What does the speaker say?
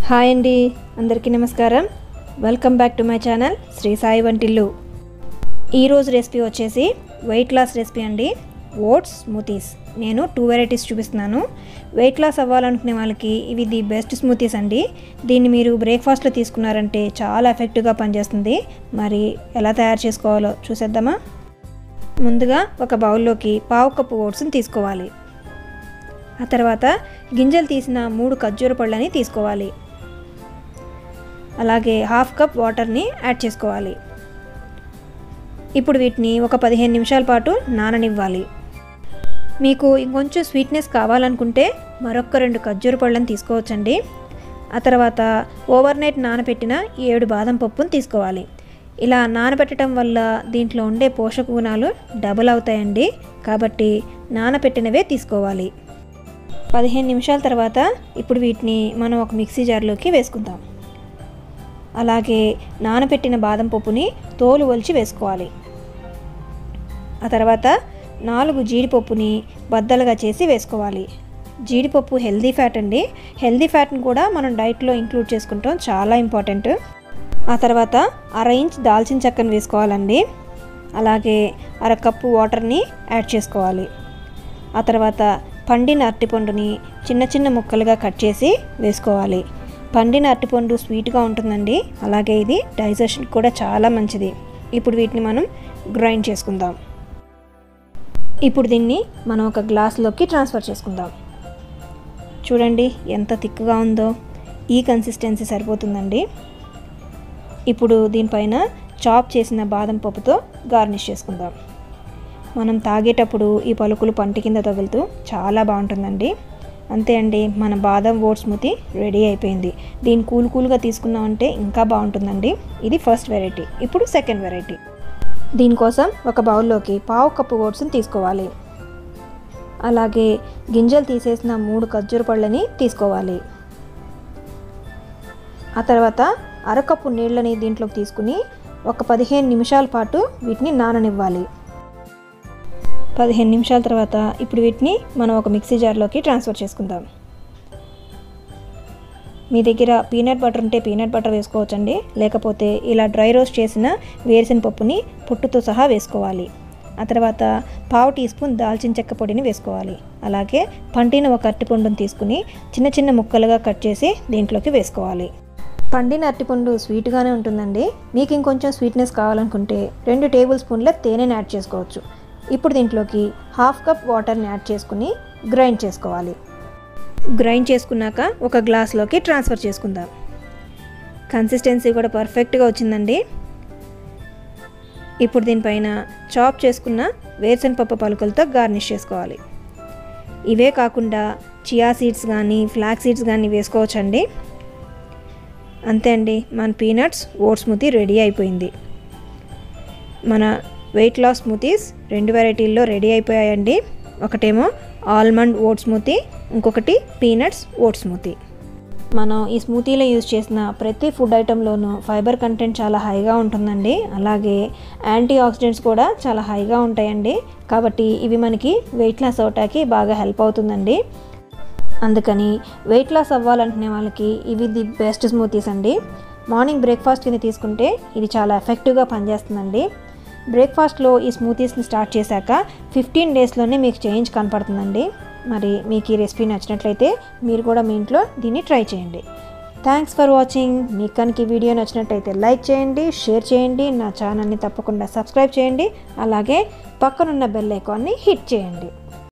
hi అండి అందరికీ నమస్కారం welcome back to my channel Sri Sai వంటిల్లు ఈరోజు రెసిపీ వచ్చేసి వెయిట్ లాస్ రెసిపీ అండి ఓట్స్ స్మూతీస్ నేను టూ వెరైటీస్ చూపిస్తున్నాను వెయిట్ లాస్ అవ్వాలనుకునే వాళ్ళకి ఇవి ది బెస్ట్ స్మూతీస్ అండి దీన్ని మీరు బ్రేక్ఫాస్ట్లో తీసుకున్నారంటే చాలా ఎఫెక్టివ్గా పనిచేస్తుంది మరి ఎలా తయారు చేసుకోవాలో చూసేద్దామా ముందుగా ఒక బౌల్లోకి పావు కప్పు ఓట్స్ని తీసుకోవాలి ఆ తర్వాత గింజలు తీసిన మూడు ఖర్జూర పళ్ళని తీసుకోవాలి అలాగే హాఫ్ కప్ వాటర్ని యాడ్ చేసుకోవాలి ఇప్పుడు వీటిని ఒక పదిహేను నిమిషాల పాటు నాననివ్వాలి మీకు ఇంకొంచెం స్వీట్నెస్ కావాలనుకుంటే మరొక రెండు ఖర్జూర పళ్ళని తీసుకోవచ్చండి ఆ తర్వాత ఓవర్ నైట్ నానబెట్టిన ఏడు బాదం పప్పును తీసుకోవాలి ఇలా నానబెట్టడం వల్ల దీంట్లో ఉండే పోషక గుణాలు డబుల్ అవుతాయండి కాబట్టి నానబెట్టినవే తీసుకోవాలి పదిహేను నిమిషాల తర్వాత ఇప్పుడు వీటిని మనం ఒక మిక్సీ జార్లోకి వేసుకుందాం అలాగే నానబెట్టిన బాదం పప్పుని తోలు ఒలిచి వేసుకోవాలి ఆ తర్వాత నాలుగు జీడిపప్పుని బద్దలుగా చేసి వేసుకోవాలి జీడిపప్పు హెల్దీ ఫ్యాట్ అండి హెల్దీ ఫ్యాట్ని కూడా మనం డైట్లో ఇంక్లూడ్ చేసుకుంటాం చాలా ఇంపార్టెంట్ ఆ తర్వాత అర ఇంచ్ దాల్చిన చెక్కను వేసుకోవాలండి అలాగే అర కప్పు వాటర్ని యాడ్ చేసుకోవాలి ఆ తర్వాత పండిన అరటిపండుని చిన్న చిన్న ముక్కలుగా కట్ చేసి వేసుకోవాలి పండిన అరటిపండు స్వీట్గా ఉంటుందండి అలాగే ఇది డైజెషన్ కూడా చాలా మంచిది ఇప్పుడు వీటిని మనం గ్రైండ్ చేసుకుందాం ఇప్పుడు దీన్ని మనం ఒక గ్లాస్లోకి ట్రాన్స్ఫర్ చేసుకుందాం చూడండి ఎంత థిక్గా ఉందో ఈ కన్సిస్టెన్సీ సరిపోతుందండి ఇప్పుడు దీనిపైన చాప్ చేసిన బాదం పప్పుతో గార్నిష్ చేసుకుందాం మనం తాగేటప్పుడు ఈ పలుకులు పంటి కింద తగులుతూ చాలా బాగుంటుందండి అంతే అండి మన బాదం ఓట్స్ స్మూతీ రెడీ అయిపోయింది దీన్ని కూల్ కూల్గా తీసుకున్నామంటే ఇంకా బాగుంటుందండి ఇది ఫస్ట్ వెరైటీ ఇప్పుడు సెకండ్ వెరైటీ దీనికోసం ఒక బౌల్లోకి పావు కప్పు ఓట్స్ని తీసుకోవాలి అలాగే గింజలు తీసేసిన మూడు ఖర్జూర పళ్ళని తీసుకోవాలి ఆ తర్వాత అరకప్పు నీళ్ళని దీంట్లోకి తీసుకుని ఒక పదిహేను నిమిషాల పాటు వీటిని నాననివ్వాలి పదిహేను నిమిషాల తర్వాత ఇప్పుడు వీటిని మనం ఒక మిక్సీ జార్లోకి ట్రాన్స్ఫర్ చేసుకుందాం మీ దగ్గర పీనట్ బటర్ ఉంటే పీనట్ బటర్ వేసుకోవచ్చండి లేకపోతే ఇలా డ్రై రోస్ట్ చేసిన వేరుశెన పప్పుని పొట్టుతో సహా వేసుకోవాలి ఆ తర్వాత పావు టీ స్పూన్ దాల్చిన చెక్క పొడిని వేసుకోవాలి అలాగే పండిన ఒక అరటిపండుని తీసుకుని చిన్న చిన్న ముక్కలుగా కట్ చేసి దీంట్లోకి వేసుకోవాలి పండిన అరటిపండు స్వీట్గానే ఉంటుందండి మీకు ఇంకొంచెం స్వీట్నెస్ కావాలనుకుంటే రెండు టేబుల్ స్పూన్ల తేనెని యాడ్ చేసుకోవచ్చు ఇప్పుడు దీంట్లోకి హాఫ్ కప్ వాటర్ని యాడ్ చేసుకుని గ్రైండ్ చేసుకోవాలి గ్రైండ్ చేసుకున్నాక ఒక గ్లాస్లోకి ట్రాన్స్ఫర్ చేసుకుందాం కన్సిస్టెన్సీ కూడా పర్ఫెక్ట్గా వచ్చిందండి ఇప్పుడు దీనిపైన చాప్ చేసుకున్న వేరుశనగపప్పు పలుకులతో గార్నిష్ చేసుకోవాలి ఇవే కాకుండా చియా సీడ్స్ కానీ ఫ్లాక్ సీడ్స్ కానీ వేసుకోవచ్చండి అంతే అండి మన పీనట్స్ ఓట్స్ స్మూతీ రెడీ అయిపోయింది మన వెయిట్ లాస్ స్మూతీస్ రెండు వెరైటీల్లో రెడీ అయిపోయాయండి ఒకటేమో ఆల్మండ్ ఓట్ స్మూతీ ఇంకొకటి పీనట్స్ ఓట్ స్మూతీ మనం ఈ స్మూతీలో యూజ్ చేసిన ప్రతి ఫుడ్ ఐటెంలోనూ ఫైబర్ కంటెంట్ చాలా హైగా ఉంటుందండి అలాగే యాంటీ ఆక్సిడెంట్స్ కూడా చాలా హైగా ఉంటాయండి కాబట్టి ఇవి మనకి వెయిట్ లాస్ అవటానికి బాగా హెల్ప్ అవుతుందండి అందుకని వెయిట్ లాస్ అవ్వాలనుకునే వాళ్ళకి ఇవి ది బెస్ట్ స్మూతీస్ అండి మార్నింగ్ బ్రేక్ఫాస్ట్ కింద తీసుకుంటే ఇది చాలా ఎఫెక్టివ్గా పనిచేస్తుందండి బ్రేక్ఫాస్ట్లో ఈ స్మూతీస్ని స్టార్ట్ చేశాక ఫిఫ్టీన్ డేస్లోనే మీకు చేంజ్ కనపడుతుందండి మరి మీకు ఈ రెసిపీ నచ్చినట్లయితే మీరు కూడా మీ ఇంట్లో దీన్ని ట్రై చేయండి థ్యాంక్స్ ఫర్ వాచింగ్ మీకు కనుక ఈ వీడియో నచ్చినట్లయితే లైక్ చేయండి షేర్ చేయండి నా ఛానల్ని తప్పకుండా సబ్స్క్రైబ్ చేయండి అలాగే పక్కనున్న బెల్ ఐకాన్ని హిట్ చేయండి